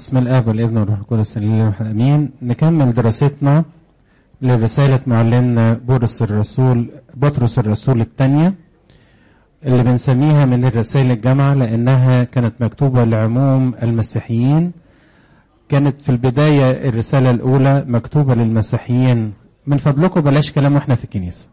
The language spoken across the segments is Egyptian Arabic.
بسم الاب والابن والروح القدس الاله امين نكمل دراستنا لرساله معلمنا بولس الرسول بطرس الرسول الثانيه اللي بنسميها من الرسائل الجامعه لانها كانت مكتوبه لعموم المسيحيين كانت في البدايه الرساله الاولى مكتوبه للمسيحيين من فضلكم بلاش كلام واحنا في الكنيسه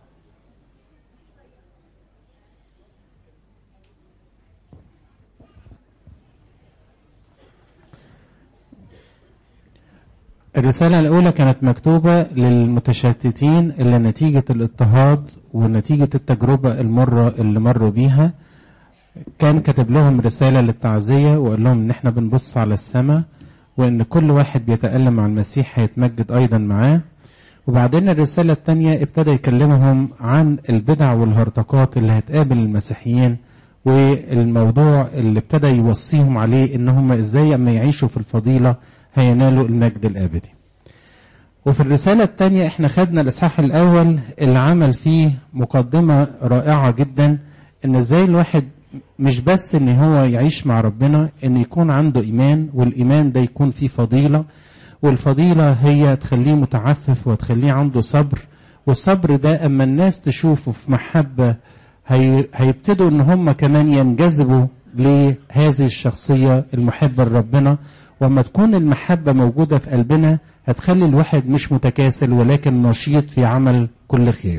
الرسالة الأولى كانت مكتوبة للمتشتتين اللي نتيجة الاضطهاد ونتيجة التجربة المرة اللي مروا بيها كان كاتب لهم رسالة للتعزية وقال لهم إن إحنا بنبص على السماء وإن كل واحد بيتألم مع المسيح هيتمجد أيضا معاه وبعدين الرسالة الثانية ابتدى يكلمهم عن البدع والهرطقات اللي هتقابل المسيحيين والموضوع اللي ابتدى يوصيهم عليه إن هم إزاي أما يعيشوا في الفضيلة هينالوا المجد الابدي. وفي الرسالة الثانية احنا خدنا الإصحاح الأول اللي عمل فيه مقدمة رائعة جدا إن إزاي الواحد مش بس إن هو يعيش مع ربنا إن يكون عنده إيمان والإيمان ده يكون فيه فضيلة والفضيلة هي تخليه متعفف وتخليه عنده صبر والصبر ده أما الناس تشوفه في محبة هي هيبتدوا إن هم كمان ينجذبوا لهذه الشخصية المحبة لربنا وما تكون المحبة موجودة في قلبنا هتخلي الواحد مش متكاسل ولكن نشيط في عمل كل خير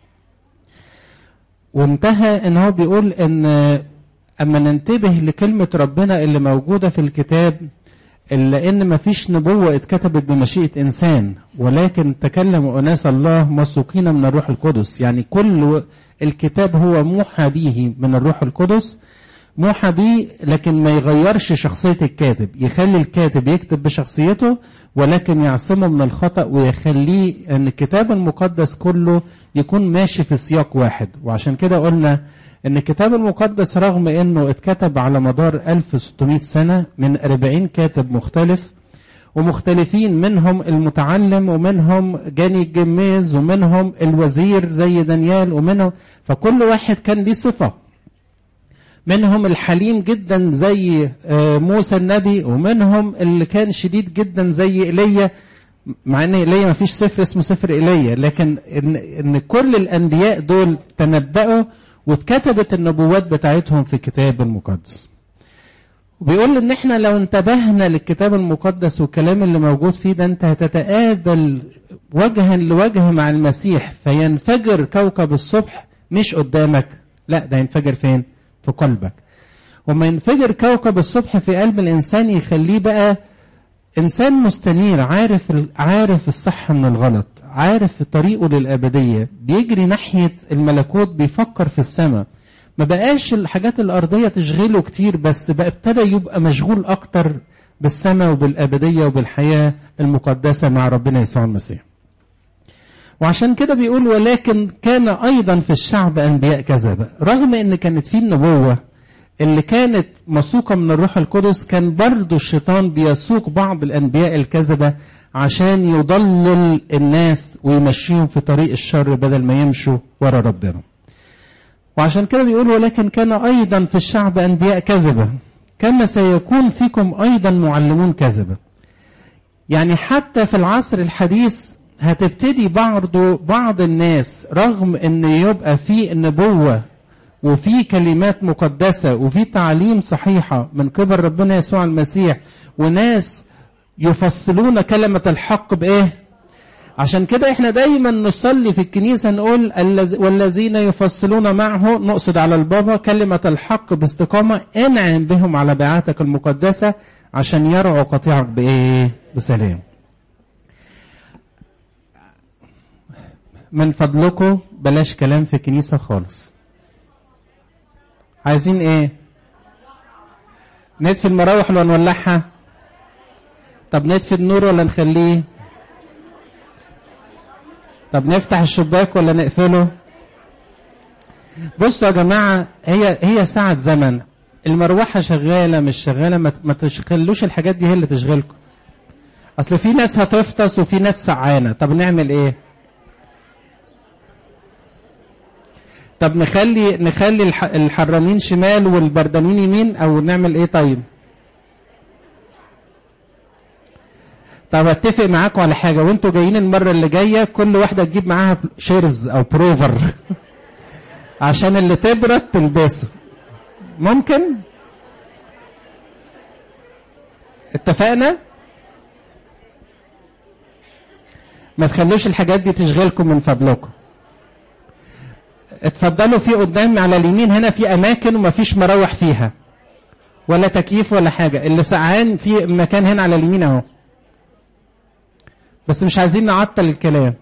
وانتهى ان هو بيقول ان اما ننتبه لكلمة ربنا اللي موجودة في الكتاب الا ان مفيش نبوة اتكتبت بمشيئة انسان ولكن تكلم اناس الله مسوقين من الروح القدس يعني كل الكتاب هو موحى به من الروح القدس موحى بيه لكن ما يغيرش شخصية الكاتب يخلي الكاتب يكتب بشخصيته ولكن يعصمه من الخطأ ويخليه أن الكتاب المقدس كله يكون ماشي في سياق واحد وعشان كده قلنا أن الكتاب المقدس رغم أنه اتكتب على مدار 1600 سنة من 40 كاتب مختلف ومختلفين منهم المتعلم ومنهم جاني الجميز ومنهم الوزير زي دانيال ومنهم فكل واحد كان ليه صفه منهم الحليم جدا زي موسى النبي ومنهم اللي كان شديد جدا زي ايليا مع ان ايليا ما فيش سفر اسمه سفر ايليا لكن ان, إن كل الانبياء دول تنبأوا واتكتبت النبوات بتاعتهم في الكتاب المقدس وبيقول ان احنا لو انتبهنا للكتاب المقدس والكلام اللي موجود فيه ده انت هتتقابل وجها لوجه مع المسيح فينفجر كوكب الصبح مش قدامك لا ده ينفجر فين في قلبك وما ينفجر كوكب الصبح في قلب الانسان يخليه بقى انسان مستنير عارف عارف الصح من الغلط عارف طريقه للابديه بيجري ناحيه الملكوت بيفكر في السماء ما بقاش الحاجات الارضيه تشغله كتير بس بقى ابتدى يبقى مشغول اكتر بالسماء وبالابديه وبالحياه المقدسه مع ربنا يسوع المسيح وعشان كده بيقول ولكن كان ايضا في الشعب انبياء كذبه رغم ان كانت في النبوه اللي كانت مسوقه من الروح القدس كان برضو الشيطان بيسوق بعض الانبياء الكذبه عشان يضلل الناس ويمشيهم في طريق الشر بدل ما يمشوا ورا ربنا وعشان كده بيقول ولكن كان ايضا في الشعب انبياء كذبه كما سيكون فيكم ايضا معلمون كذبه يعني حتى في العصر الحديث هتبتدي برضه بعض الناس رغم ان يبقى في النبوة وفي كلمات مقدسة وفي تعليم صحيحة من قبل ربنا يسوع المسيح وناس يفصلون كلمة الحق بإيه؟ عشان كده احنا دايما نصلي في الكنيسة نقول والذين يفصلون معه نقصد على البابا كلمة الحق باستقامة انعم بهم على بيعاتك المقدسة عشان يرعوا قطيعك بإيه؟ بسلام. من فضلكم بلاش كلام في الكنيسة خالص عايزين ايه نطفي المراوح ولا نولعها طب نطفي النور ولا نخليه طب نفتح الشباك ولا نقفله بصوا يا جماعة هي هي ساعة زمن المروحة شغالة مش شغالة ما تشغلوش الحاجات دي هي اللي تشغلكم اصل في ناس هتفطس وفي ناس سعانة طب نعمل ايه طب نخلي نخلي الحرامين شمال والبردانين يمين او نعمل ايه طيب طب اتفق معاكم على حاجه وانتوا جايين المره اللي جايه كل واحده تجيب معاها شيرز او بروفر عشان اللي تبرد تلبسه ممكن اتفقنا ما تخلوش الحاجات دي تشغلكم من فضلكم اتفضلوا في قدام على اليمين هنا في اماكن وما فيش مراوح فيها ولا تكييف ولا حاجه اللي سقعان في مكان هنا على اليمين اهو بس مش عايزين نعطل الكلام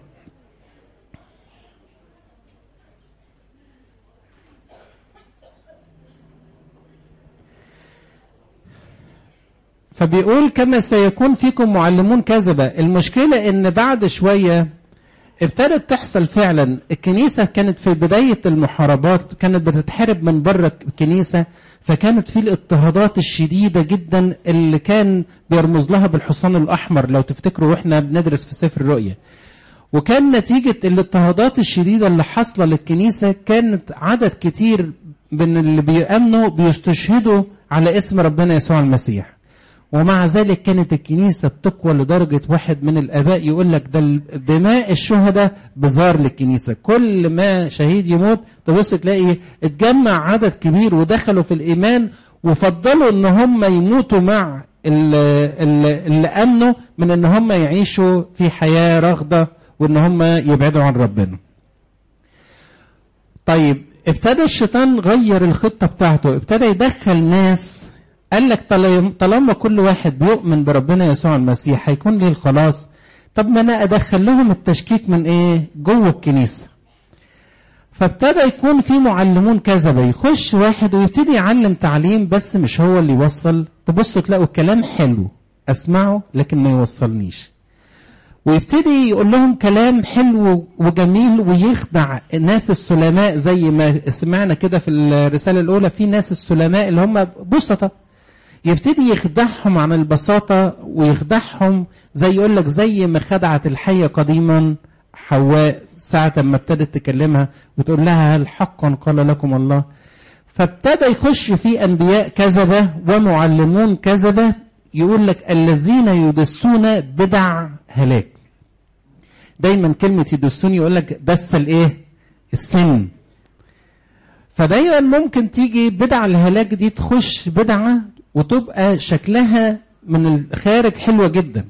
فبيقول كما سيكون فيكم معلمون كذبة المشكلة ان بعد شوية ابتدت تحصل فعلا الكنيسة كانت في بداية المحاربات كانت بتتحارب من بره الكنيسة فكانت في الاضطهادات الشديدة جدا اللي كان بيرمز لها بالحصان الأحمر لو تفتكروا واحنا بندرس في سفر الرؤيا وكان نتيجة الاضطهادات الشديدة اللي حاصلة للكنيسة كانت عدد كتير من اللي بيأمنوا بيستشهدوا على اسم ربنا يسوع المسيح ومع ذلك كانت الكنيسة بتقوى لدرجة واحد من الآباء يقول لك ده دماء الشهداء بزار للكنيسة كل ما شهيد يموت تبص تلاقي اتجمع عدد كبير ودخلوا في الإيمان وفضلوا ان هم يموتوا مع اللي, اللي امنوا من ان هم يعيشوا في حياة رغدة وان هم يبعدوا عن ربنا طيب ابتدى الشيطان غير الخطة بتاعته ابتدى يدخل ناس قال لك طالما كل واحد بيؤمن بربنا يسوع المسيح هيكون ليه الخلاص طب ما انا ادخل لهم التشكيك من ايه جوه الكنيسه فابتدى يكون في معلمون كذبة يخش واحد ويبتدي يعلم تعليم بس مش هو اللي يوصل تبصوا تلاقوا الكلام حلو اسمعه لكن ما يوصلنيش ويبتدي يقول لهم كلام حلو وجميل ويخدع الناس السلماء زي ما سمعنا كده في الرسالة الأولى في ناس السلماء اللي هم بسطة يبتدي يخدعهم عن البساطة ويخدعهم زي يقول لك زي ما خدعت الحية قديما حواء ساعة ما ابتدت تكلمها وتقول لها هل حقا قال لكم الله فابتدى يخش في أنبياء كذبة ومعلمون كذبة يقول لك الذين يدسون بدع هلاك دايما كلمة يدسون يقول لك دس الايه السن فدايما ممكن تيجي بدع الهلاك دي تخش بدعة وتبقى شكلها من الخارج حلوة جدا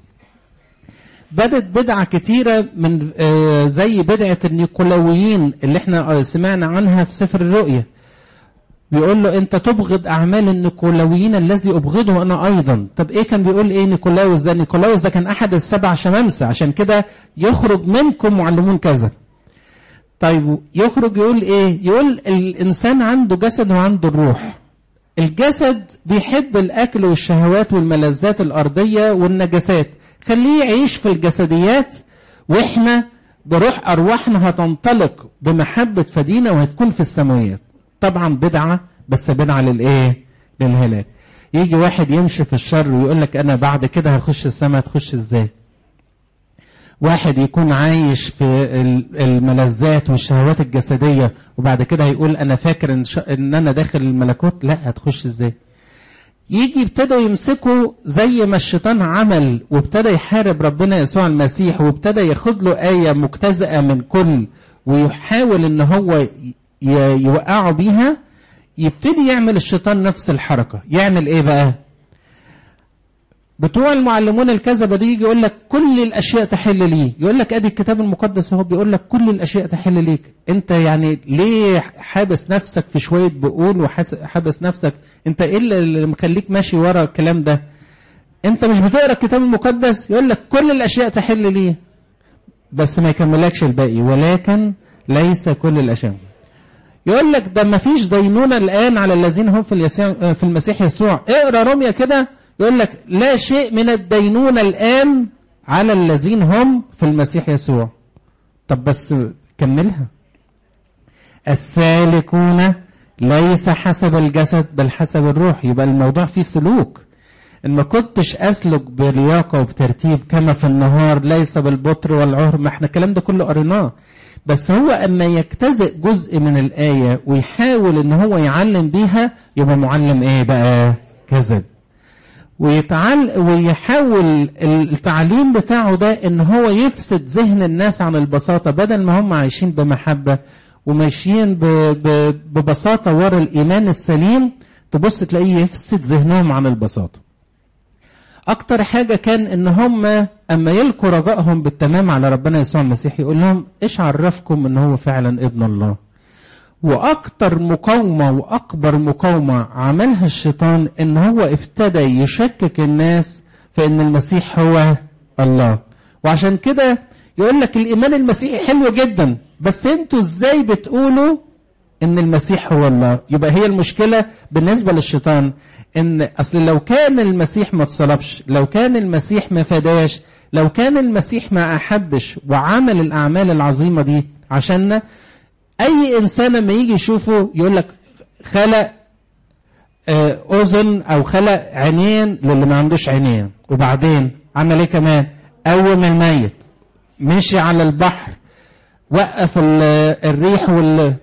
بدت بدعة كتيرة من آه زي بدعة النيكولاويين اللي احنا سمعنا عنها في سفر الرؤيا بيقول له انت تبغض اعمال النيكولاويين الذي ابغضه انا ايضا طب ايه كان بيقول ايه نيكولاوس ده نيكولاوس ده كان احد السبع شمامسة عشان كده يخرج منكم معلمون كذا طيب يخرج يقول ايه يقول الانسان عنده جسد وعنده الروح الجسد بيحب الاكل والشهوات والملذات الارضيه والنجاسات خليه يعيش في الجسديات واحنا بروح ارواحنا هتنطلق بمحبه فدينا وهتكون في السماويات طبعا بدعه بس بدعه للايه للهلاك يجي واحد يمشي في الشر ويقول لك انا بعد كده هخش السماء تخش ازاي واحد يكون عايش في الملذات والشهوات الجسدية وبعد كده هيقول أنا فاكر إن, ش... إن أنا داخل الملكوت لا هتخش إزاي يجي ابتدوا يمسكوا زي ما الشيطان عمل وابتدى يحارب ربنا يسوع المسيح وابتدى ياخد له آية مجتزأة من كل ويحاول إن هو ي... يوقعه بيها يبتدي يعمل الشيطان نفس الحركة يعمل إيه بقى بتوع المعلمون الكذبه دي يجي يقول لك كل الاشياء تحل لي يقول لك ادي الكتاب المقدس اهو بيقول لك كل الاشياء تحل ليك انت يعني ليه حابس نفسك في شويه بقول وحابس نفسك انت ايه اللي مخليك ماشي ورا الكلام ده انت مش بتقرا الكتاب المقدس يقول لك كل الاشياء تحل لي بس ما يكملكش الباقي ولكن ليس كل الاشياء يقول لك ده ما فيش دينونه الان على الذين هم في, في المسيح يسوع اقرا روميا كده يقول لك لا شيء من الدينونة الآن على الذين هم في المسيح يسوع طب بس كملها السالكون ليس حسب الجسد بل حسب الروح يبقى الموضوع فيه سلوك ان ما كنتش اسلك بلياقه وبترتيب كما في النهار ليس بالبطر والعهر ما احنا الكلام ده كله قريناه بس هو اما يجتزئ جزء من الايه ويحاول ان هو يعلم بيها يبقى معلم ايه بقى كذب ويتعل ويحاول التعليم بتاعه ده ان هو يفسد ذهن الناس عن البساطة بدل ما هم عايشين بمحبة وماشيين ب... ب... ببساطة ورا الإيمان السليم تبص تلاقيه يفسد ذهنهم عن البساطة أكتر حاجة كان إن هم أما يلقوا رجائهم بالتمام على ربنا يسوع المسيح يقول لهم إيش عرفكم إن هو فعلا ابن الله وأكتر مقاومة وأكبر مقاومة عملها الشيطان إن هو ابتدى يشكك الناس في إن المسيح هو الله وعشان كده يقول لك الإيمان المسيحي حلو جدا بس أنتوا إزاي بتقولوا إن المسيح هو الله يبقى هي المشكلة بالنسبة للشيطان إن أصل لو كان المسيح ما اتصلبش لو كان المسيح ما فداش لو كان المسيح ما أحبش وعمل الأعمال العظيمة دي عشاننا اي انسان لما يجي يشوفه يقول لك خلق اذن او خلق عينين للي ما عندوش عينين وبعدين عمل ايه كمان قوم الميت مشي على البحر وقف الريح وال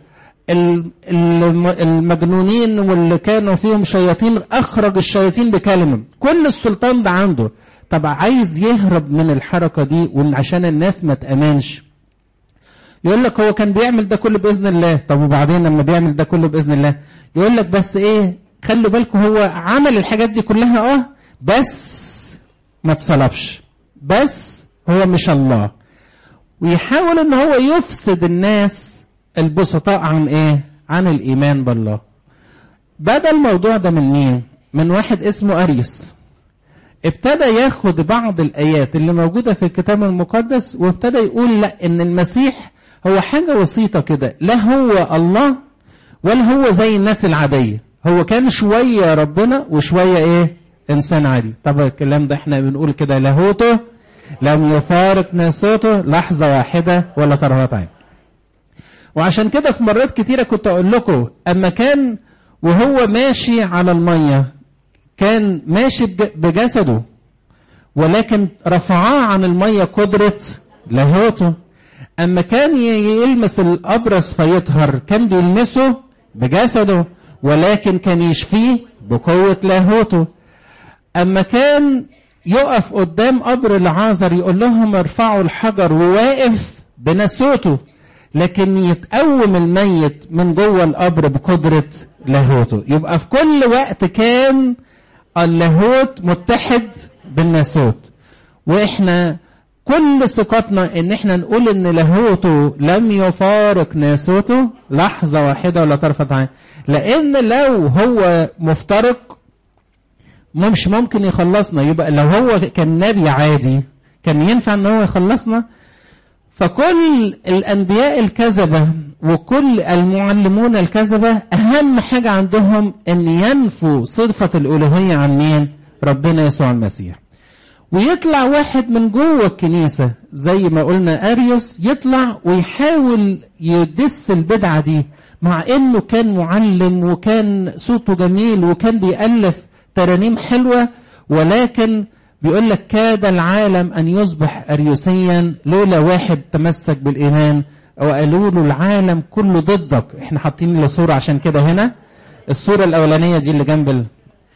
المجنونين واللي كانوا فيهم شياطين اخرج الشياطين بكلمه كل السلطان ده عنده طب عايز يهرب من الحركه دي وعشان الناس ما تامنش يقول لك هو كان بيعمل ده كله باذن الله طب وبعدين لما بيعمل ده كله باذن الله يقول لك بس ايه خلوا بالكم هو عمل الحاجات دي كلها اه بس ما اتصلبش بس هو مش الله ويحاول ان هو يفسد الناس البسطاء عن ايه عن الايمان بالله بدا الموضوع ده من مين من واحد اسمه اريس ابتدى ياخد بعض الايات اللي موجوده في الكتاب المقدس وابتدى يقول لا ان المسيح هو حاجة وسيطة كده لا هو الله ولا هو زي الناس العادية هو كان شوية ربنا وشوية ايه انسان عادي طب الكلام ده احنا بنقول كده لاهوته لم يفارق ناسوته لحظة واحدة ولا طرفات عين وعشان كده في مرات كتيرة كنت اقول لكم اما كان وهو ماشي على المية كان ماشي بجسده ولكن رفعاه عن المية قدرة لاهوته أما كان يلمس الأبرص فيطهر كان بيلمسه بجسده ولكن كان يشفيه بقوة لاهوته أما كان يقف قدام قبر العازر يقول لهم ارفعوا الحجر وواقف بنسوته لكن يتقوم الميت من جوه القبر بقدرة لاهوته يبقى في كل وقت كان اللاهوت متحد بالناسوت واحنا كل ثقتنا ان احنا نقول ان لاهوته لم يفارق ناسوته لحظة واحدة ولا طرفة عين لان لو هو مفترق مش ممكن يخلصنا يبقى لو هو كان نبي عادي كان ينفع ان هو يخلصنا فكل الانبياء الكذبة وكل المعلمون الكذبة اهم حاجة عندهم ان ينفوا صفة الالوهية عن مين ربنا يسوع المسيح ويطلع واحد من جوه الكنيسة زي ما قلنا أريوس يطلع ويحاول يدس البدعة دي مع انه كان معلم وكان صوته جميل وكان بيألف ترانيم حلوة ولكن بيقول لك كاد العالم ان يصبح اريوسيا لولا واحد تمسك بالايمان وقالوا له العالم كله ضدك احنا حاطين له صوره عشان كده هنا الصوره الاولانيه دي اللي جنب ال...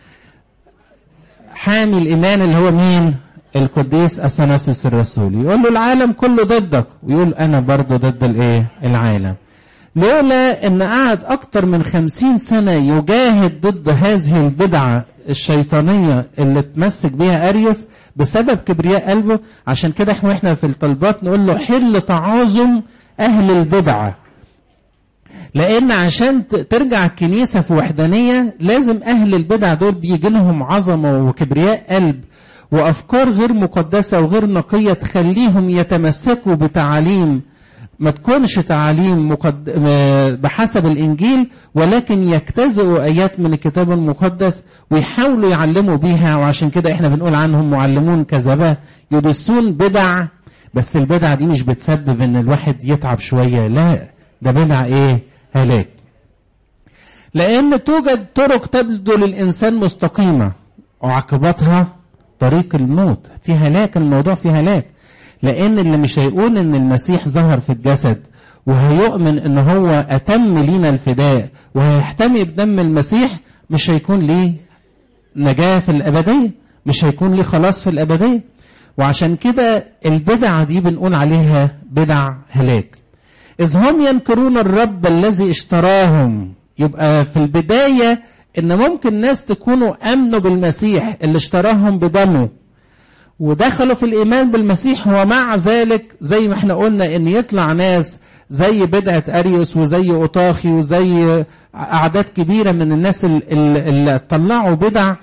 حامي الايمان اللي هو مين القديس اثناسيوس الرسول يقول له العالم كله ضدك ويقول انا برضه ضد الايه العالم لولا ان قعد اكتر من خمسين سنة يجاهد ضد هذه البدعة الشيطانية اللي تمسك بيها اريوس بسبب كبرياء قلبه عشان كده احنا احنا في الطلبات نقول له حل تعاظم اهل البدعة لان عشان ترجع الكنيسة في وحدانية لازم اهل البدع دول بيجي لهم عظمة وكبرياء قلب وافكار غير مقدسة وغير نقية تخليهم يتمسكوا بتعاليم ما تكونش تعاليم مقد... بحسب الانجيل ولكن يجتزئوا ايات من الكتاب المقدس ويحاولوا يعلموا بيها وعشان كده احنا بنقول عنهم معلمون كذبه يدسون بدع بس البدع دي مش بتسبب ان الواحد يتعب شويه لا ده بدع ايه هلاك لان توجد طرق تبدو للانسان مستقيمه وعقباتها طريق الموت في هلاك الموضوع في هلاك لان اللي مش هيقول ان المسيح ظهر في الجسد وهيؤمن ان هو اتم لينا الفداء وهيحتمي بدم المسيح مش هيكون ليه نجاة في الابدية مش هيكون ليه خلاص في الأبدية وعشان كده البدع دي بنقول عليها بدع هلاك إذ هم ينكرون الرب الذي اشتراهم يبقى في البداية إن ممكن ناس تكونوا أمنوا بالمسيح اللي اشتراهم بدمه ودخلوا في الإيمان بالمسيح ومع ذلك زي ما احنا قلنا إن يطلع ناس زي بدعة أريوس وزي أوطاخي وزي أعداد كبيرة من الناس اللي طلعوا بدع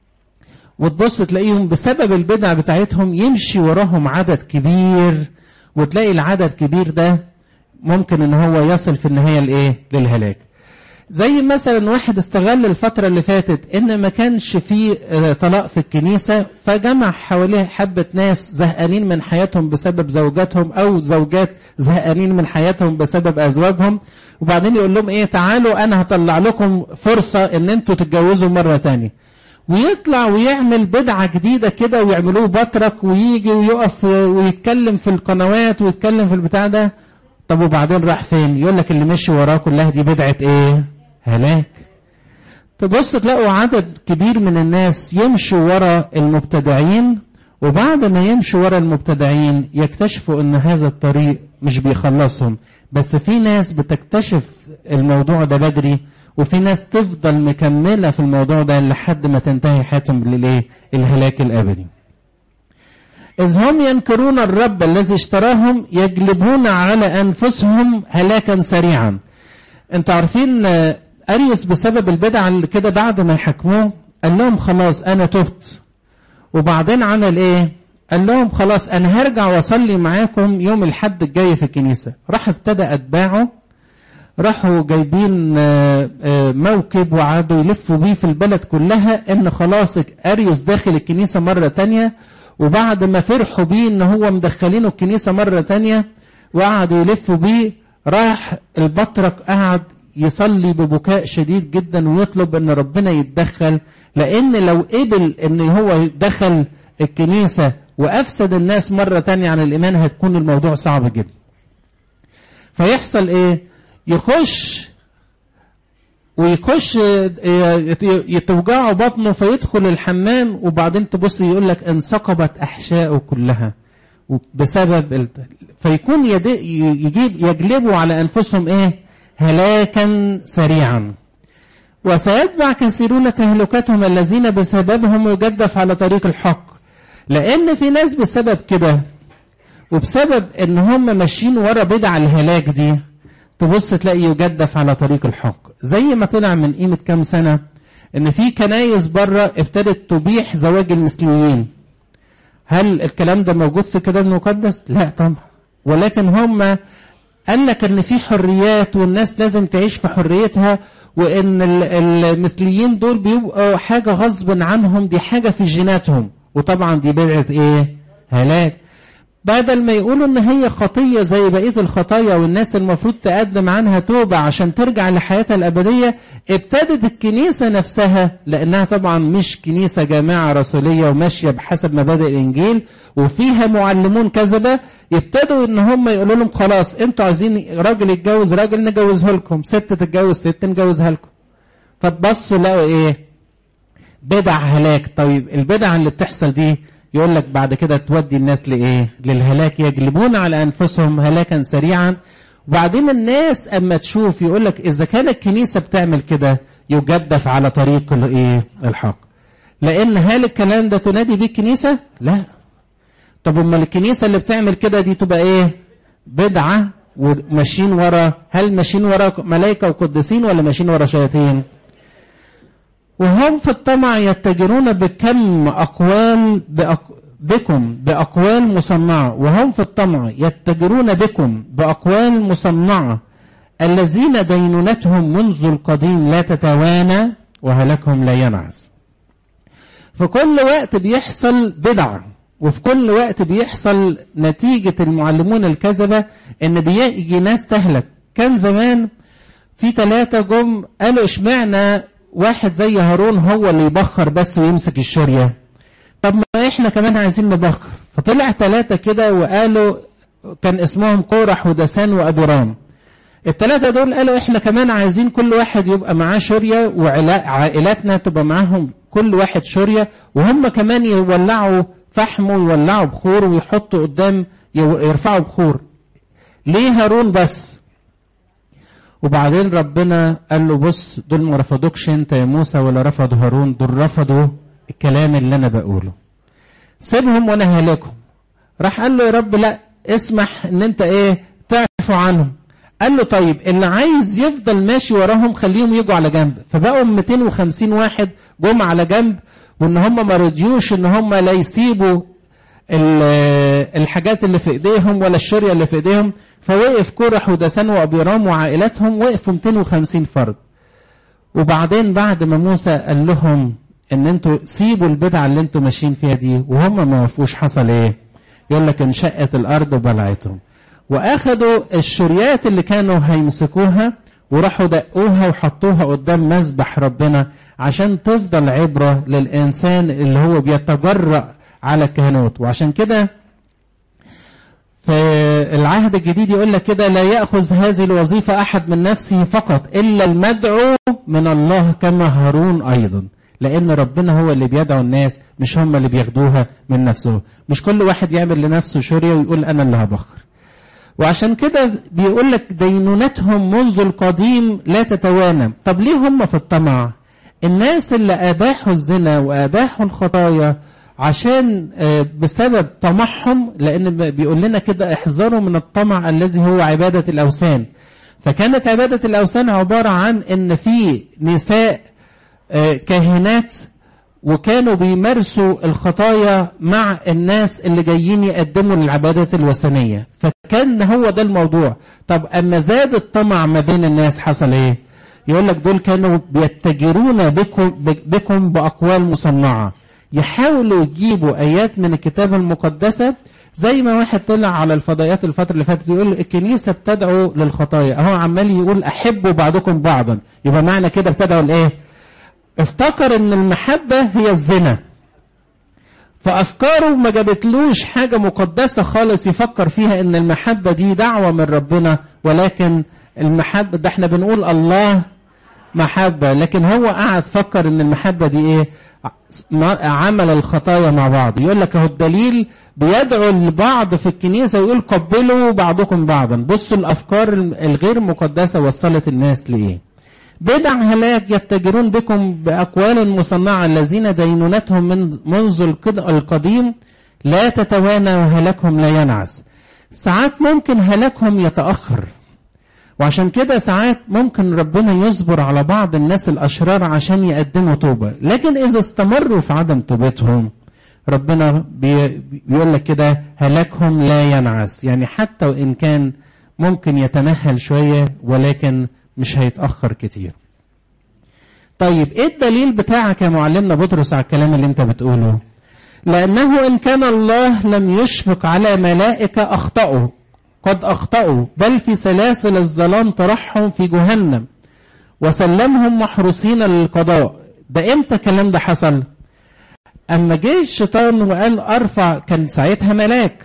وتبص تلاقيهم بسبب البدع بتاعتهم يمشي وراهم عدد كبير وتلاقي العدد كبير ده ممكن ان هو يصل في النهايه لايه؟ للهلاك. زي مثلا واحد استغل الفترة اللي فاتت ان ما كانش في طلاق في الكنيسة فجمع حواليه حبة ناس زهقانين من حياتهم بسبب زوجاتهم او زوجات زهقانين من حياتهم بسبب ازواجهم وبعدين يقول لهم ايه تعالوا انا هطلع لكم فرصة ان انتوا تتجوزوا مرة تانية ويطلع ويعمل بدعة جديدة كده ويعملوه بطرك ويجي ويقف ويتكلم في القنوات ويتكلم في البتاع ده طب وبعدين راح فين يقول لك اللي مشي وراه كلها دي بدعة ايه هلاك تبص تلاقوا عدد كبير من الناس يمشوا ورا المبتدعين وبعد ما يمشوا ورا المبتدعين يكتشفوا ان هذا الطريق مش بيخلصهم بس في ناس بتكتشف الموضوع ده بدري وفي ناس تفضل مكملة في الموضوع ده لحد ما تنتهي حياتهم للايه الهلاك الابدي إذ هم ينكرون الرب الذي اشتراهم يجلبون على أنفسهم هلاكا سريعا انتوا عارفين أريوس بسبب البدع اللي كده بعد ما يحكموه قال لهم خلاص أنا تبت وبعدين عمل إيه قال لهم خلاص أنا هرجع وأصلي معاكم يوم الحد الجاي في الكنيسة راح ابتدى أتباعه راحوا جايبين موكب وقعدوا يلفوا بيه في البلد كلها ان خلاص اريوس داخل الكنيسة مرة تانية وبعد ما فرحوا بيه ان هو مدخلينه الكنيسة مرة تانية وقعدوا يلفوا بيه راح البطرك قعد يصلي ببكاء شديد جدا ويطلب ان ربنا يتدخل لان لو قبل ان هو دخل الكنيسة وافسد الناس مرة تانية عن الايمان هتكون الموضوع صعب جدا فيحصل ايه يخش ويخش يتوجعه بطنه فيدخل الحمام وبعدين تبص يقول لك انسقبت احشائه كلها بسبب ال... فيكون يد... يجيب يجلبوا على انفسهم ايه هلاكا سريعا وسيتبع كثيرون تهلكتهم الذين بسببهم يجدف على طريق الحق لان في ناس بسبب كده وبسبب ان هم ماشيين ورا بدع الهلاك دي تبص تلاقي يجدف على طريق الحق زي ما طلع من قيمة كام سنة ان في كنايس بره ابتدت تبيح زواج المثليين هل الكلام ده موجود في الكتاب المقدس لا طبعا ولكن هم قال لك ان في حريات والناس لازم تعيش في حريتها وان المثليين دول بيبقوا حاجة غصب عنهم دي حاجة في جيناتهم وطبعا دي بدعة ايه هلاك بدل ما يقولوا ان هي خطية زي بقية الخطايا والناس المفروض تقدم عنها توبة عشان ترجع لحياتها الأبدية ابتدت الكنيسة نفسها لأنها طبعا مش كنيسة جامعة رسولية وماشية بحسب مبادئ الإنجيل وفيها معلمون كذبة يبتدوا ان هم يقولوا لهم خلاص انتوا عايزين راجل يتجوز راجل نجوزه لكم ست تتجوز ست نجوزها لكم فتبصوا لقوا ايه بدع هلاك طيب البدع اللي بتحصل دي يقول لك بعد كده تودي الناس لايه للهلاك يجلبون على انفسهم هلاكا سريعا وبعدين الناس اما تشوف يقول لك اذا كانت الكنيسه بتعمل كده يجدف على طريق الايه الحق لان هل الكلام ده تنادي بيه الكنيسه لا طب امال الكنيسه اللي بتعمل كده دي تبقى ايه بدعه وماشيين ورا هل ماشيين ورا ملائكه وقديسين ولا ماشيين ورا شياطين وهم في الطمع يتجرون بكم أقوال بأق... بكم بأقوال مصنعة وهم في الطمع يتجرون بكم بأقوال مصنعة الذين دينونتهم منذ القديم لا تتوانى وهلكهم لا ينعس في كل وقت بيحصل بدع وفي كل وقت بيحصل نتيجة المعلمون الكذبة ان بيجي ناس تهلك كان زمان في ثلاثة جم قالوا اشمعنا واحد زي هارون هو اللي يبخر بس ويمسك الشورية طب ما احنا كمان عايزين نبخر فطلع ثلاثة كده وقالوا كان اسمهم قورح ودسان وأبو رام الثلاثة دول قالوا احنا كمان عايزين كل واحد يبقى معاه شورية وعائلاتنا تبقى معاهم كل واحد شورية وهم كمان يولعوا فحم ويولعوا بخور ويحطوا قدام يرفعوا بخور ليه هارون بس وبعدين ربنا قال له بص دول ما رفضوكش انت يا موسى ولا رفضوا هارون دول رفضوا الكلام اللي انا بقوله سيبهم وانا هلاكهم راح قال له يا رب لا اسمح ان انت ايه تعفو عنهم قال له طيب اللي عايز يفضل ماشي وراهم خليهم يجوا على جنب فبقوا 250 واحد جم على جنب وان هم ما رضيوش ان هم لا يسيبوا الحاجات اللي في ايديهم ولا الشريه اللي في ايديهم فوقف كورح ودسان وابيرام وعائلتهم وقفوا 250 فرد وبعدين بعد ما موسى قال لهم ان انتوا سيبوا البدعه اللي انتوا ماشيين فيها دي وهم ما وافقوش حصل ايه؟ يقول لك انشقت الارض وبلعتهم واخدوا الشريات اللي كانوا هيمسكوها وراحوا دقوها وحطوها قدام مذبح ربنا عشان تفضل عبره للانسان اللي هو بيتجرأ على الكهنوت وعشان كده في العهد الجديد يقول لك كده لا ياخذ هذه الوظيفه احد من نفسه فقط الا المدعو من الله كما هارون ايضا لان ربنا هو اللي بيدعو الناس مش هم اللي بياخدوها من نفسه مش كل واحد يعمل لنفسه شوريه ويقول انا اللي هبخر وعشان كده بيقول لك دينونتهم منذ القديم لا تتوانى طب ليه هم في الطمع الناس اللي اباحوا الزنا واباحوا الخطايا عشان بسبب طمعهم لان بيقول لنا كده احذروا من الطمع الذي هو عباده الاوثان فكانت عباده الاوثان عباره عن ان في نساء كاهنات وكانوا بيمارسوا الخطايا مع الناس اللي جايين يقدموا للعبادات الوثنيه فكان هو ده الموضوع طب اما زاد الطمع ما بين الناس حصل ايه يقول لك دول كانوا بيتجرون بكم بكم باقوال مصنعه يحاولوا يجيبوا ايات من الكتاب المقدسه زي ما واحد طلع على الفضائيات الفتره اللي فاتت يقول الكنيسه بتدعو للخطايا اهو عمال يقول احبوا بعضكم بعضا يبقى معنى كده بتدعو لايه افتكر ان المحبه هي الزنا فافكاره ما جابتلوش حاجه مقدسه خالص يفكر فيها ان المحبه دي دعوه من ربنا ولكن المحبه ده احنا بنقول الله محبه لكن هو قعد فكر ان المحبه دي ايه عمل الخطايا مع بعض يقول لك اهو الدليل بيدعو البعض في الكنيسه يقول قبلوا بعضكم بعضا بصوا الافكار الغير مقدسه وصلت الناس لايه بدع هلاك يتجرون بكم باقوال مصنعه الذين دينونتهم من منذ القديم لا تتوانى وهلاكهم لا ينعس ساعات ممكن هلاكهم يتاخر وعشان كده ساعات ممكن ربنا يصبر على بعض الناس الأشرار عشان يقدموا توبة لكن إذا استمروا في عدم توبتهم ربنا بيقول لك كده هلاكهم لا ينعس يعني حتى وإن كان ممكن يتمهل شوية ولكن مش هيتأخر كتير طيب ايه الدليل بتاعك يا معلمنا بطرس على الكلام اللي انت بتقوله لأنه إن كان الله لم يشفق على ملائكة أخطأوا قد أخطأوا بل في سلاسل الظلام طرحهم في جهنم وسلمهم محروسين للقضاء ده امتى الكلام ده حصل أما جه الشيطان وقال أرفع كان ساعتها ملاك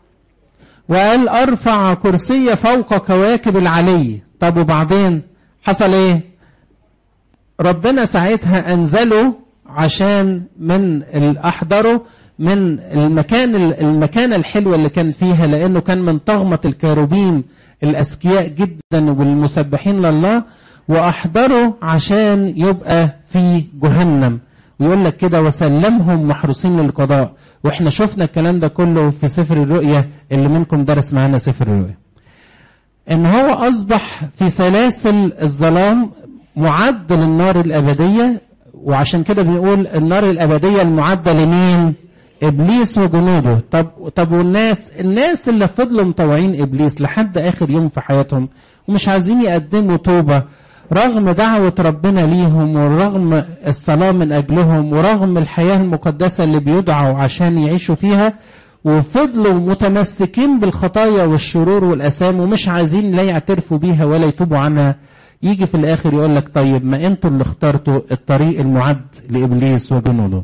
وقال أرفع كرسي فوق كواكب العلي طب وبعدين حصل إيه ربنا ساعتها أنزله عشان من أحضره من المكان المكان الحلوة اللي كان فيها لأنه كان من طغمة الكاروبين الأذكياء جدا والمسبحين لله وأحضروا عشان يبقى في جهنم ويقول لك كده وسلمهم محروسين للقضاء واحنا شفنا الكلام ده كله في سفر الرؤيا اللي منكم درس معانا سفر الرؤيا ان هو اصبح في سلاسل الظلام معد للنار الابديه وعشان كده بنقول النار الابديه المعده لمين ابليس وجنوده طب طب والناس الناس اللي فضلوا مطوعين ابليس لحد اخر يوم في حياتهم ومش عايزين يقدموا توبه رغم دعوة ربنا ليهم ورغم الصلاة من أجلهم ورغم الحياة المقدسة اللي بيدعوا عشان يعيشوا فيها وفضلوا متمسكين بالخطايا والشرور والأسام ومش عايزين لا يعترفوا بيها ولا يتوبوا عنها يجي في الآخر يقول لك طيب ما أنتوا اللي اخترتوا الطريق المعد لإبليس وجنوده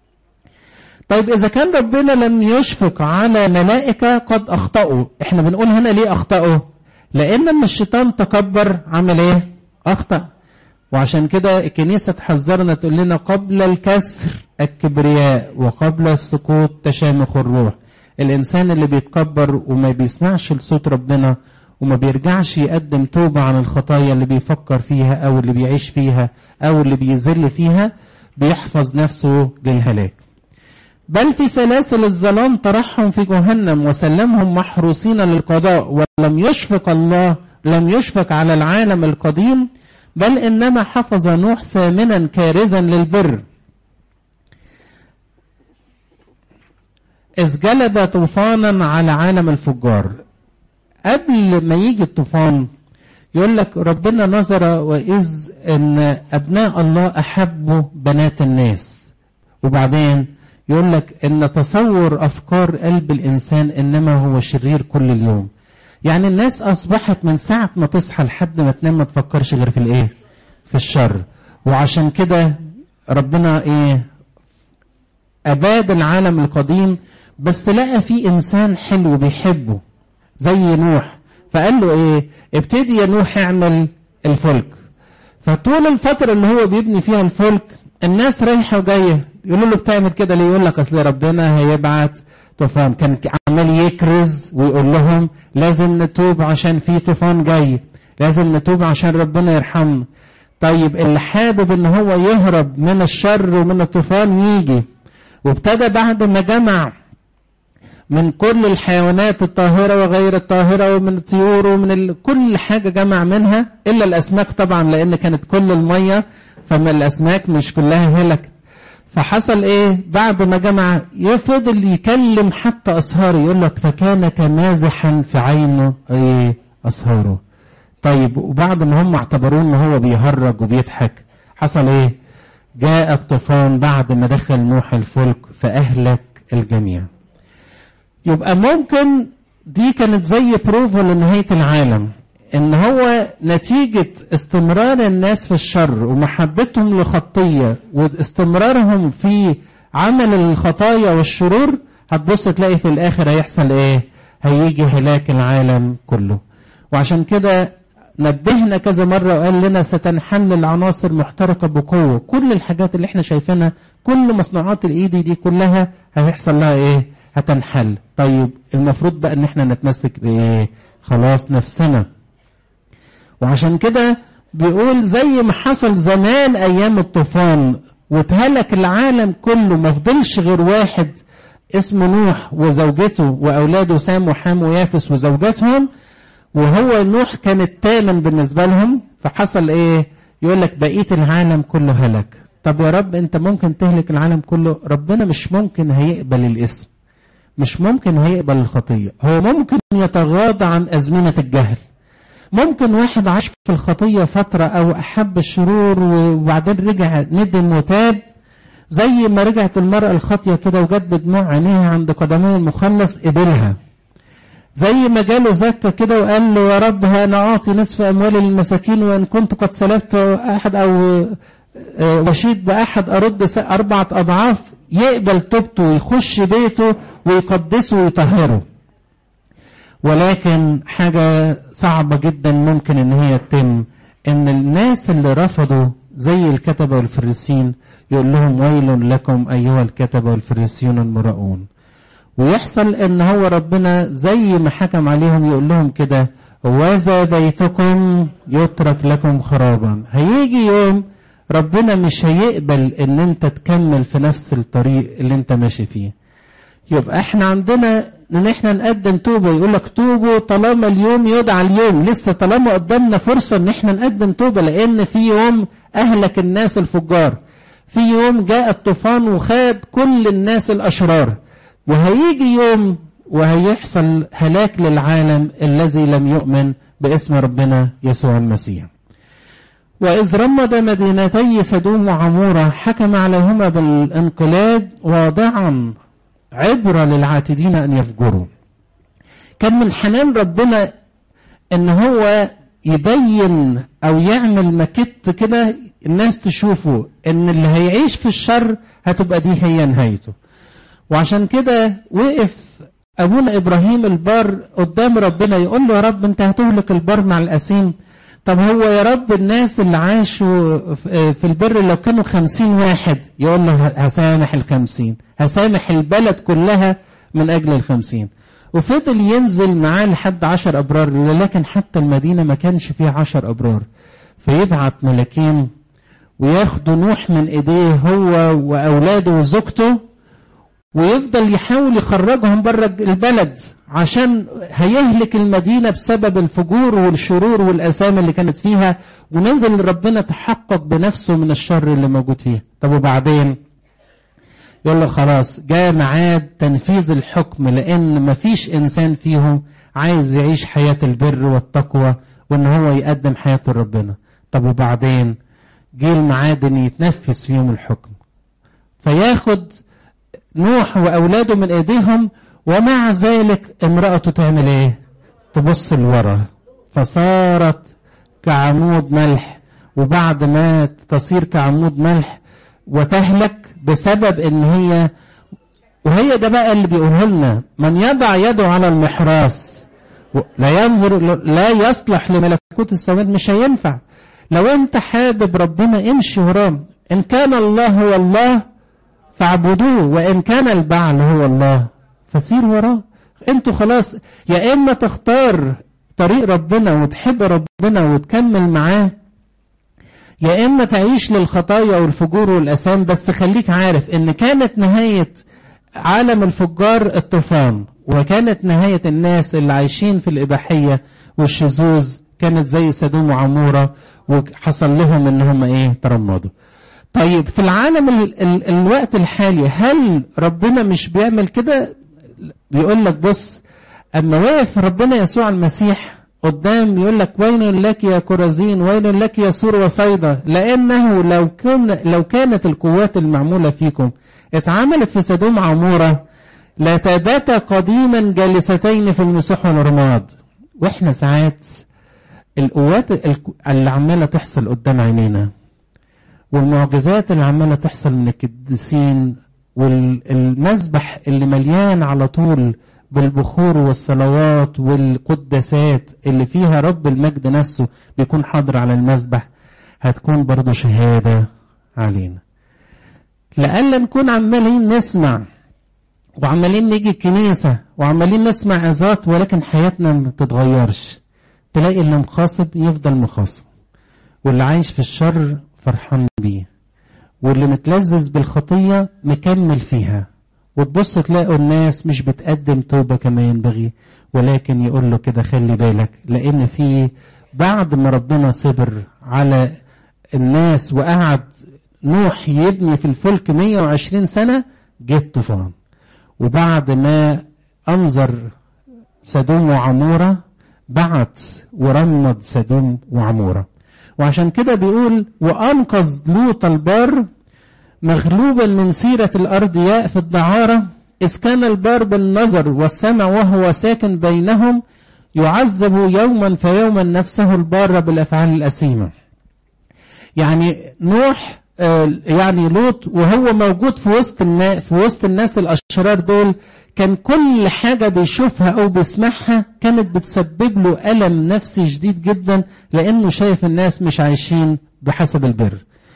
طيب إذا كان ربنا لم يشفق على ملائكة قد أخطأوا إحنا بنقول هنا ليه أخطأوا لان لما الشيطان تكبر عمل ايه اخطا وعشان كده الكنيسه تحذرنا تقول لنا قبل الكسر الكبرياء وقبل السقوط تشامخ الروح الانسان اللي بيتكبر وما بيسمعش لصوت ربنا وما بيرجعش يقدم توبة عن الخطايا اللي بيفكر فيها أو اللي بيعيش فيها أو اللي بيذل فيها بيحفظ نفسه للهلاك بل في سلاسل الظلام طرحهم في جهنم وسلمهم محروسين للقضاء ولم يشفق الله لم يشفق على العالم القديم بل إنما حفظ نوح ثامنا كارزا للبر إذ جلب طوفانا على عالم الفجار قبل ما يجي الطوفان يقول لك ربنا نظر وإذ أن أبناء الله أحبوا بنات الناس وبعدين يقول لك أن تصور أفكار قلب الإنسان إنما هو شرير كل اليوم يعني الناس أصبحت من ساعة ما تصحى لحد ما تنام ما تفكرش غير في الإيه في الشر وعشان كده ربنا إيه أباد العالم القديم بس لقى في إنسان حلو بيحبه زي نوح فقال له ايه ابتدي يا نوح اعمل الفلك فطول الفترة اللي هو بيبني فيها الفلك الناس رايحة وجاية يقولوا له بتعمل كده ليه يقول لك اصل ربنا هيبعت طوفان كان عمال يكرز ويقول لهم لازم نتوب عشان في طوفان جاي لازم نتوب عشان ربنا يرحمنا طيب اللي حابب ان هو يهرب من الشر ومن الطوفان يجي وابتدى بعد ما جمع من كل الحيوانات الطاهرة وغير الطاهرة ومن الطيور ومن ال... كل حاجة جمع منها إلا الأسماك طبعا لأن كانت كل المية فما الأسماك مش كلها هلكت فحصل إيه بعد ما جمع يفضل يكلم حتى أصهاره يقول لك فكان كمازحا في عينه إيه أصهاره طيب وبعد ما هم اعتبروه إن هو بيهرج وبيضحك حصل إيه جاء الطوفان بعد ما دخل نوح الفلك فأهلك الجميع يبقى ممكن دي كانت زي بروفا لنهاية العالم ان هو نتيجة استمرار الناس في الشر ومحبتهم لخطية واستمرارهم في عمل الخطايا والشرور هتبص تلاقي في الاخر هيحصل ايه هيجي هلاك العالم كله وعشان كده نبهنا كذا مرة وقال لنا ستنحل العناصر محترقة بقوة كل الحاجات اللي احنا شايفينها كل مصنوعات الايدي دي كلها هيحصل لها ايه هتنحل طيب المفروض بقى ان احنا نتمسك بايه خلاص نفسنا وعشان كده بيقول زي ما حصل زمان ايام الطوفان واتهلك العالم كله ما فضلش غير واحد اسمه نوح وزوجته واولاده سام وحام ويافس وزوجاتهم وهو نوح كان الثامن بالنسبه لهم فحصل ايه يقول لك بقيه العالم كله هلك طب يا رب انت ممكن تهلك العالم كله ربنا مش ممكن هيقبل الاسم مش ممكن هيقبل الخطية هو ممكن يتغاضى عن أزمنة الجهل ممكن واحد عاش في الخطية فترة أو أحب الشرور وبعدين رجع ندم وتاب زي ما رجعت المرأة الخاطية كده وجت بدموع عينيها عند قدمي المخلص قبلها زي ما جاله زكا كده وقال له يا رب أنا أعطي نصف أموالي للمساكين وإن كنت قد سلبت أحد أو وشيد بأحد أرد أربعة أضعاف يقبل توبته ويخش بيته ويقدسه ويطهره ولكن حاجة صعبة جدا ممكن ان هي تتم ان الناس اللي رفضوا زي الكتبة والفريسين يقول لهم ويل لكم ايها الكتبة والفريسيون المراؤون ويحصل ان هو ربنا زي ما حكم عليهم يقول لهم كده وذا بيتكم يترك لكم خرابا هيجي يوم ربنا مش هيقبل ان انت تكمل في نفس الطريق اللي انت ماشي فيه يبقى احنا عندنا ان احنا نقدم توبه يقول لك توبوا طالما اليوم يدعى اليوم لسه طالما قدامنا فرصه ان احنا نقدم توبه لان في يوم اهلك الناس الفجار في يوم جاء الطوفان وخاد كل الناس الاشرار وهيجي يوم وهيحصل هلاك للعالم الذي لم يؤمن باسم ربنا يسوع المسيح وإذ رمد مدينتي سدوم وعمورة حكم عليهما بالانقلاب واضعا عبرة للعاتدين أن يفجروا كان من حنان ربنا ان هو يبين او يعمل ماكيت كده الناس تشوفه ان اللي هيعيش في الشر هتبقى دي هي نهايته وعشان كده وقف ابونا ابراهيم البار قدام ربنا يقول له يا رب انت هتهلك البار مع الاسيم طب هو يا رب الناس اللي عاشوا في البر لو كانوا خمسين واحد يقول له هسامح الخمسين هسامح البلد كلها من أجل الخمسين وفضل ينزل معاه لحد عشر أبرار لكن حتى المدينة ما كانش فيها عشر أبرار فيبعت ملاكين وياخدوا نوح من ايديه هو واولاده وزوجته ويفضل يحاول يخرجهم بره البلد عشان هيهلك المدينه بسبب الفجور والشرور والاثام اللي كانت فيها وننزل ربنا تحقق بنفسه من الشر اللي موجود فيها طب وبعدين يقول له خلاص جاء ميعاد تنفيذ الحكم لان مفيش انسان فيهم عايز يعيش حياه البر والتقوى وان هو يقدم حياته لربنا طب وبعدين جه الميعاد ان يتنفذ فيهم الحكم فياخد نوح واولاده من ايديهم ومع ذلك امرأته تعمل ايه تبص لورا فصارت كعمود ملح وبعد ما تصير كعمود ملح وتهلك بسبب ان هي وهي ده بقى اللي بيقوله لنا من يضع يده على المحراس لا ينظر لا يصلح لملكوت السماوات مش هينفع لو انت حابب ربنا امشي وراه ان كان الله هو الله فاعبدوه وان كان البعل هو الله فسير وراه انتوا خلاص يا اما تختار طريق ربنا وتحب ربنا وتكمل معاه يا اما تعيش للخطايا والفجور والاثام بس خليك عارف ان كانت نهايه عالم الفجار الطوفان وكانت نهايه الناس اللي عايشين في الاباحيه والشذوذ كانت زي سدوم وعموره وحصل لهم ان هم ايه ترمدوا طيب في العالم ال ال الوقت الحالي هل ربنا مش بيعمل كده بيقول لك بص اما وقف ربنا يسوع المسيح قدام يقول لك ويل لك يا كرزين ويل لك يا سور وصيدا لانه لو كان لو كانت القوات المعموله فيكم اتعملت في سدوم عموره لتباتا قديما جالستين في المسيح والرماد واحنا ساعات القوات اللي عماله تحصل قدام عينينا والمعجزات اللي عماله تحصل من القديسين والمذبح اللي مليان على طول بالبخور والصلوات والقداسات اللي فيها رب المجد نفسه بيكون حاضر على المذبح هتكون برضه شهادة علينا لألا نكون عمالين نسمع وعمالين نيجي الكنيسة وعمالين نسمع عظات ولكن حياتنا ما بتتغيرش تلاقي اللي مخاصب يفضل مخاصب واللي عايش في الشر فرحان بيه واللي متلذذ بالخطية مكمل فيها وتبص تلاقوا الناس مش بتقدم توبة كما ينبغي ولكن يقول له كده خلي بالك لأن في بعد ما ربنا صبر على الناس وقعد نوح يبني في الفلك 120 سنة جه الطوفان وبعد ما أنظر سدوم وعمورة بعت ورمض سدوم وعمورة وعشان كده بيقول وأنقذ لوط البار مغلوبا من سيرة الأرضياء في الدعارة إذ كان البار بالنظر والسمع وهو ساكن بينهم يعذب يوما فيوما نفسه البار بالأفعال الأثيمة يعني نوح يعني لوط وهو موجود في وسط الناس في وسط الناس الاشرار دول كان كل حاجه بيشوفها او بيسمعها كانت بتسبب له الم نفسي شديد جدا لانه شايف الناس مش عايشين بحسب البر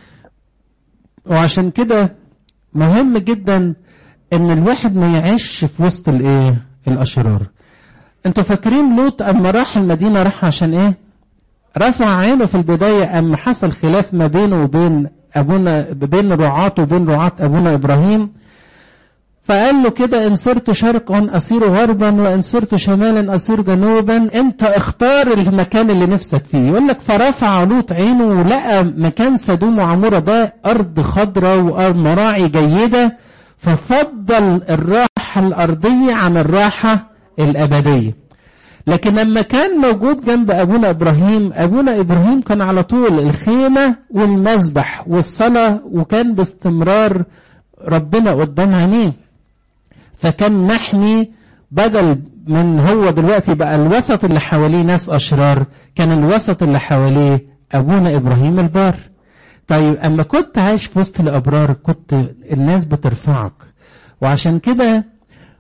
وعشان كده مهم جدا ان الواحد ما يعيش في وسط الايه الاشرار انتوا فاكرين لوط اما راح المدينه راح عشان ايه رفع عينه في البدايه اما حصل خلاف ما بينه وبين ابونا بين رعاته وبين رعاة ابونا ابراهيم فقال له كده ان صرت شرقا اصير غربا وان صرت شمالا اصير جنوبا انت اختار المكان اللي نفسك فيه يقول لك فرفع لوط عينه ولقى مكان سدوم وعموره ده ارض خضراء ومراعي جيده ففضل الراحه الارضيه عن الراحه الابديه لكن لما كان موجود جنب ابونا ابراهيم ابونا ابراهيم كان على طول الخيمه والمذبح والصلاه وكان باستمرار ربنا قدام عينيه فكان محمي بدل من هو دلوقتي بقى الوسط اللي حواليه ناس اشرار كان الوسط اللي حواليه ابونا ابراهيم البار طيب اما كنت عايش في وسط الابرار كنت الناس بترفعك وعشان كده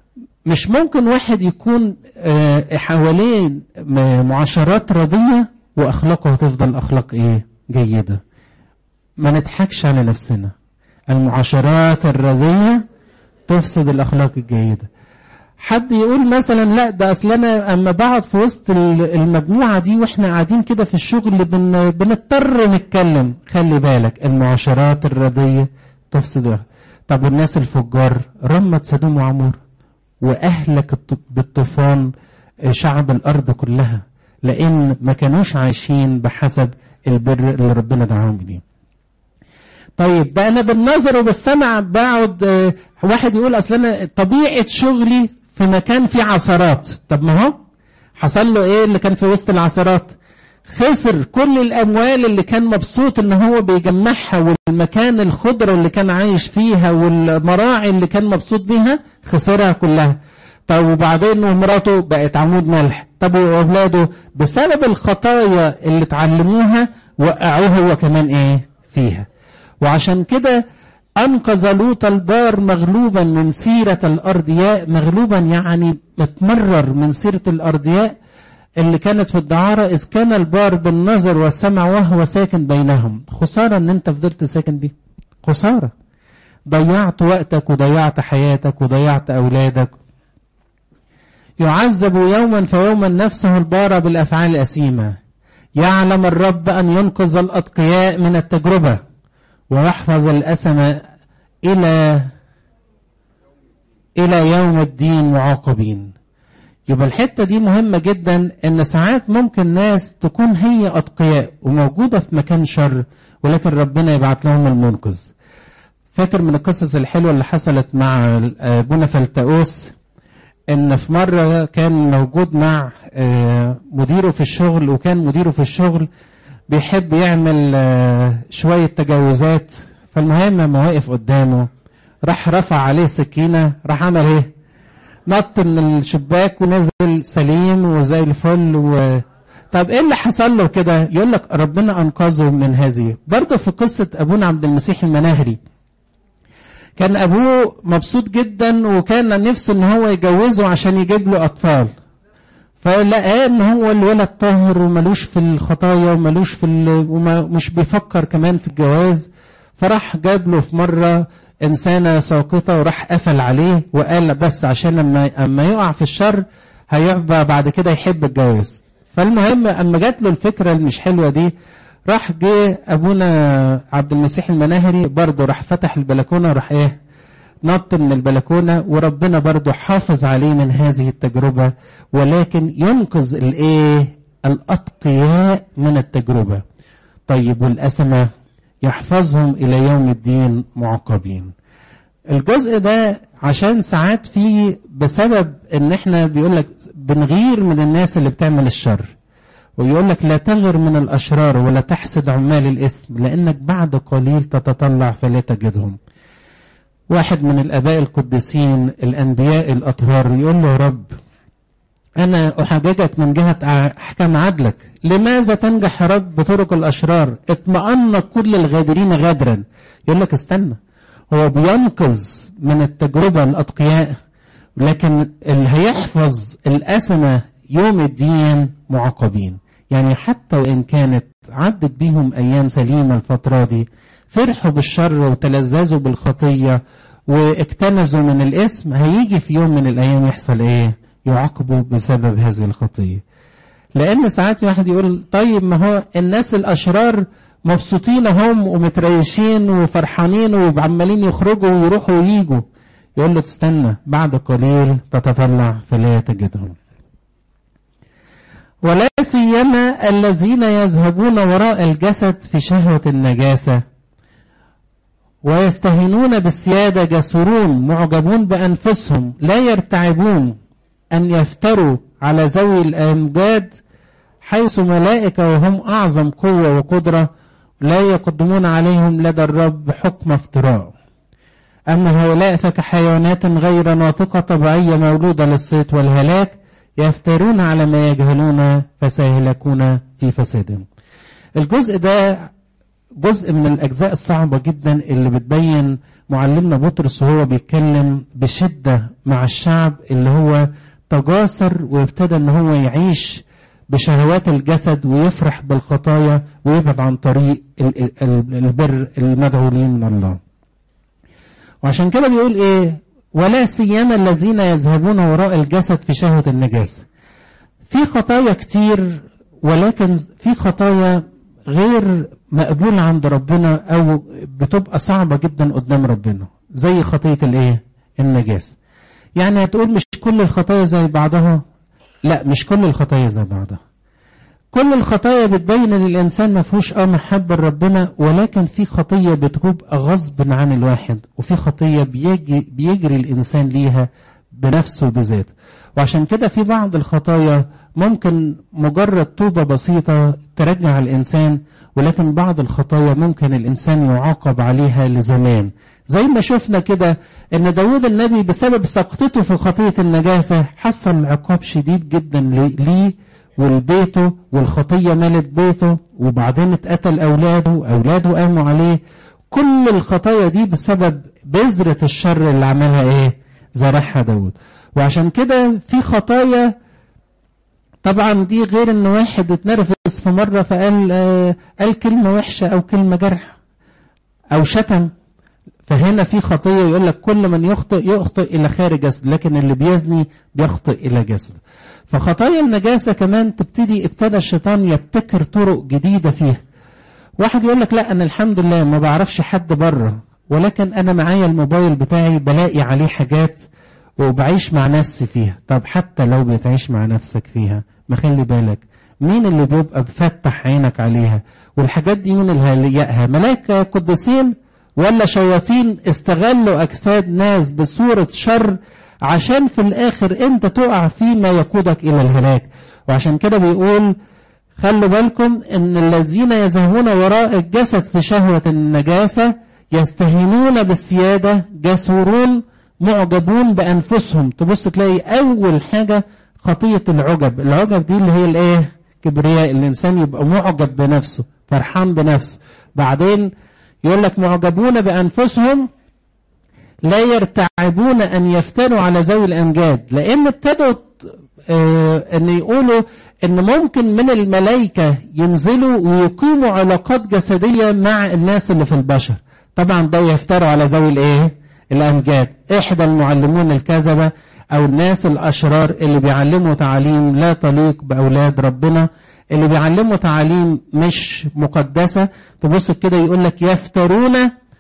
مش ممكن واحد يكون آه، حواليه م- معاشرات رضية وأخلاقه هتفضل أخلاق إيه جيدة ما نضحكش على نفسنا المعاشرات الرضية تفسد الأخلاق الجيدة حد يقول مثلا لا ده اصل انا اما بقعد في وسط ال- المجموعه دي واحنا قاعدين كده في الشغل بن بنضطر نتكلم خلي بالك المعاشرات الرديه تفسد الأخلاق. طب والناس الفجار رمت سدوم وعمور واهلك الط- بالطوفان شعب الارض كلها لان ما كانوش عايشين بحسب البر اللي ربنا دعاهم اليه طيب ده انا بالنظر وبالسمع بقعد آه، واحد يقول اصل انا طبيعه شغلي في مكان فيه عثرات طب ما هو حصل له ايه اللي كان في وسط العثرات خسر كل الاموال اللي كان مبسوط ان هو بيجمعها والمكان الخضره اللي كان عايش فيها والمراعي اللي كان مبسوط بيها خسرها كلها طب وبعدين ومراته بقت عمود ملح طب واولاده بسبب الخطايا اللي اتعلموها وقعوه هو كمان ايه فيها وعشان كده أنقذ لوط البار مغلوبا من سيرة الأرضياء مغلوبا يعني متمرر من سيرة الأرضياء اللي كانت في الدعارة إذ كان البار بالنظر والسمع وهو ساكن بينهم خسارة أن أنت فضلت ساكن بيه خسارة ضيعت وقتك وضيعت حياتك وضيعت أولادك يعذب يوما فيوما نفسه البار بالأفعال الأثيمة يعلم الرب أن ينقذ الأتقياء من التجربة ويحفظ الأسم إلى إلى يوم الدين معاقبين يبقى الحتة دي مهمة جدا إن ساعات ممكن ناس تكون هي أتقياء وموجودة في مكان شر ولكن ربنا يبعت لهم المنقذ فاكر من القصص الحلوة اللي حصلت مع أبونا فلتأوس إن في مرة كان موجود مع آه، مديره في الشغل وكان مديره في الشغل بيحب يعمل آه، شوية تجاوزات فالمهم لما وقف قدامه راح رفع عليه سكينة راح عمل ايه نط من الشباك ونزل سليم وزي الفل و... طب ايه اللي حصل له كده يقول لك ربنا انقذه من هذه برضه في قصة ابونا عبد المسيح المناهري كان ابوه مبسوط جدا وكان نفسه ان هو يجوزه عشان يجيب له اطفال فلقاه ان هو الولد طاهر وملوش في الخطايا وملوش في ال... ومش بيفكر كمان في الجواز فراح جاب له في مره انسانه ساقطه وراح قفل عليه وقال بس عشان لما اما يقع في الشر هيبقى بعد كده يحب الجواز فالمهم اما جات له الفكره المش حلوه دي راح جه ابونا عبد المسيح المناهري برضه راح فتح البلكونه وراح ايه نط من البلكونه وربنا برضه حافظ عليه من هذه التجربه ولكن ينقذ الايه الاتقياء من التجربه طيب والاسمه يحفظهم الى يوم الدين معاقبين الجزء ده عشان ساعات في بسبب ان احنا بيقول لك بنغير من الناس اللي بتعمل الشر ويقول لك لا تغر من الاشرار ولا تحسد عمال الاسم لانك بعد قليل تتطلع فلا تجدهم واحد من الاباء القديسين الانبياء الاطهار يقول له يا رب انا احججك من جهه احكام عدلك لماذا تنجح يا رب بطرق الاشرار اطمأن كل الغادرين غادرا يقول لك استنى هو بينقذ من التجربه الاتقياء لكن اللي هيحفظ الاسمه يوم الدين معاقبين يعني حتى وان كانت عدت بيهم ايام سليمه الفتره دي فرحوا بالشر وتلذذوا بالخطيه واكتنزوا من الاسم هيجي في يوم من الايام يحصل ايه يعاقبوا بسبب هذه الخطيه لان ساعات واحد يقول طيب ما هو الناس الاشرار مبسوطين هم ومتريشين وفرحانين وعمالين يخرجوا ويروحوا وييجوا يقول له تستنى بعد قليل تتطلع فلا تجدهم ولا سيما الذين يذهبون وراء الجسد في شهوة النجاسة ويستهينون بالسيادة جسورون معجبون بأنفسهم لا يرتعبون أن يفتروا على ذوي الأمجاد حيث ملائكة وهم أعظم قوة وقدرة لا يقدمون عليهم لدى الرب حكم افتراء أما هؤلاء فكحيوانات غير ناطقة طبيعية مولودة للصيد والهلاك يفترون على ما يجهلون فسيهلكون في فسادهم الجزء ده جزء من الأجزاء الصعبة جدا اللي بتبين معلمنا بطرس وهو بيتكلم بشدة مع الشعب اللي هو تجاسر وابتدى ان هو يعيش بشهوات الجسد ويفرح بالخطايا ويبعد عن طريق البر المدعو ليه من الله وعشان كده بيقول ايه ولا سيما الذين يذهبون وراء الجسد في شهوة النجاسة في خطايا كتير ولكن في خطايا غير مقبولة عند ربنا أو بتبقى صعبة جدا قدام ربنا زي خطية الإيه؟ النجاسة. يعني هتقول مش كل الخطايا زي بعضها؟ لا مش كل الخطايا زي بعضها. كل الخطايا بتبين ان الانسان ما فيهوش اه محبه لربنا ولكن في خطيه بتبقى غصب عن الواحد وفي خطيه بيجي بيجري الانسان ليها بنفسه بذاته وعشان كده في بعض الخطايا ممكن مجرد توبه بسيطه ترجع الانسان ولكن بعض الخطايا ممكن الانسان يعاقب عليها لزمان زي ما شفنا كده ان داود النبي بسبب سقطته في خطيه النجاسه حصل عقاب شديد جدا ليه والبيته والخطية مالت بيته وبعدين اتقتل أولاده أولاده قاموا عليه كل الخطايا دي بسبب بذرة الشر اللي عملها إيه زرعها داود وعشان كده في خطايا طبعا دي غير ان واحد اتنرفز في مرة فقال آه قال كلمة وحشة او كلمة جرح او شتم فهنا في خطية يقول لك كل من يخطئ يخطئ إلى خارج جسد لكن اللي بيزني بيخطئ إلى جسد فخطايا النجاسة كمان تبتدي ابتدى الشيطان يبتكر طرق جديدة فيها واحد يقول لك لا أنا الحمد لله ما بعرفش حد بره ولكن أنا معايا الموبايل بتاعي بلاقي عليه حاجات وبعيش مع نفسي فيها طب حتى لو بتعيش مع نفسك فيها ما خلي بالك مين اللي بيبقى بفتح عينك عليها والحاجات دي مين اللي هيلاقيها ملائكة قدسين ولا شياطين استغلوا أجساد ناس بصورة شر عشان في الآخر أنت تقع فيما يقودك إلى الهلاك وعشان كده بيقول خلوا بالكم ان الذين يذهبون وراء الجسد في شهوة النجاسة يستهينون بالسيادة جسورون معجبون بأنفسهم تبص تلاقي أول حاجة خطية العجب العجب دي اللي هي الايه كبرياء الإنسان يبقى معجب بنفسه فرحان بنفسه بعدين يقول لك معجبون بأنفسهم لا يرتعبون أن يفتنوا على ذوي الأمجاد لأن ابتدوا آه أن يقولوا أن ممكن من الملائكة ينزلوا ويقيموا علاقات جسدية مع الناس اللي في البشر طبعا ده يفتروا على ذوي الإيه؟ الأمجاد إحدى المعلمون الكذبة أو الناس الأشرار اللي بيعلموا تعاليم لا تليق بأولاد ربنا اللي بيعلموا تعاليم مش مقدسة تبص كده يقول لك يفترون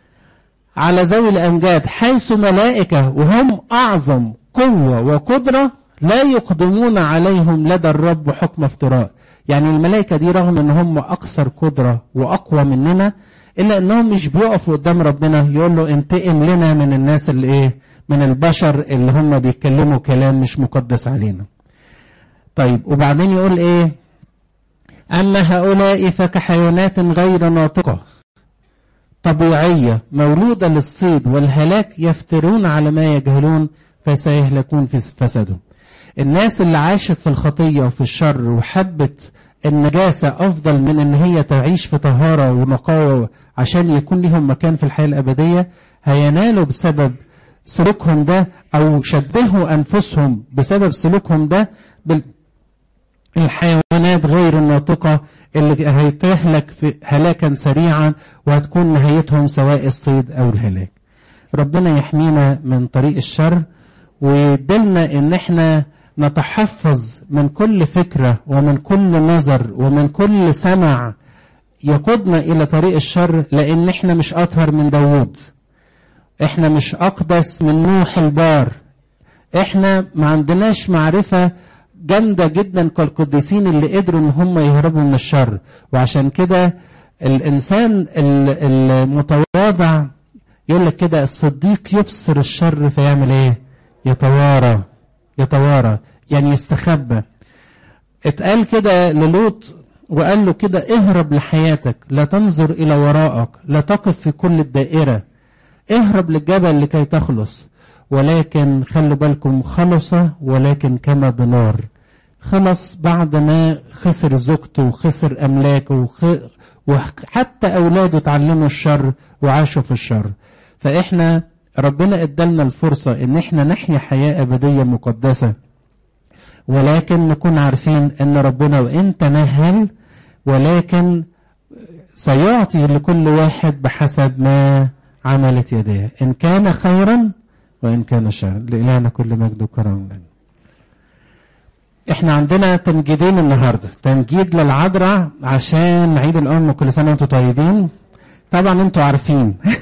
على ذوي الأمجاد حيث ملائكة وهم أعظم قوة وقدرة لا يقدمون عليهم لدى الرب حكم افتراء يعني الملائكة دي رغم ان هم أكثر قدرة وأقوى مننا إلا أنهم مش بيقفوا قدام ربنا يقول له انتقم لنا من الناس اللي إيه من البشر اللي هم بيتكلموا كلام مش مقدس علينا طيب وبعدين يقول إيه أما هؤلاء فكحيوانات غير ناطقة طبيعية مولودة للصيد والهلاك يفترون على ما يجهلون فسيهلكون في فسادهم الناس اللي عاشت في الخطية وفي الشر وحبت النجاسة أفضل من أن هي تعيش في طهارة ونقاوة عشان يكون لهم مكان في الحياة الأبدية هينالوا بسبب سلوكهم ده أو شبهوا أنفسهم بسبب سلوكهم ده بالحيوانات غير الناطقة اللي هيتهلك في هلاكا سريعا وهتكون نهايتهم سواء الصيد أو الهلاك ربنا يحمينا من طريق الشر ويدلنا ان احنا نتحفظ من كل فكرة ومن كل نظر ومن كل سمع يقودنا إلى طريق الشر لأن إحنا مش أطهر من داوود إحنا مش أقدس من نوح البار إحنا ما عندناش معرفة جامدة جدا كالقديسين اللي قدروا إن هم يهربوا من الشر وعشان كده الإنسان المتواضع يقول لك كده الصديق يبصر الشر فيعمل إيه؟ يتوارى يتوارى يعني يستخبى اتقال كده للوط وقال له كده اهرب لحياتك لا تنظر الى وراءك لا تقف في كل الدائرة اهرب للجبل لكي تخلص ولكن خلوا بالكم خلص ولكن كما بنار خلص بعد ما خسر زوجته وخسر املاكه وخ... وحتى اولاده اتعلموا الشر وعاشوا في الشر فاحنا ربنا ادالنا الفرصة ان احنا نحيا حياة ابدية مقدسة ولكن نكون عارفين ان ربنا وان تمهل ولكن سيعطي لكل واحد بحسب ما عملت يديه ان كان خيرا وان كان شرا لإلهنا كل مجد وكرم احنا عندنا تمجيدين النهارده تمجيد للعذراء عشان عيد الام كل سنه وانتم طيبين طبعا انتوا عارفين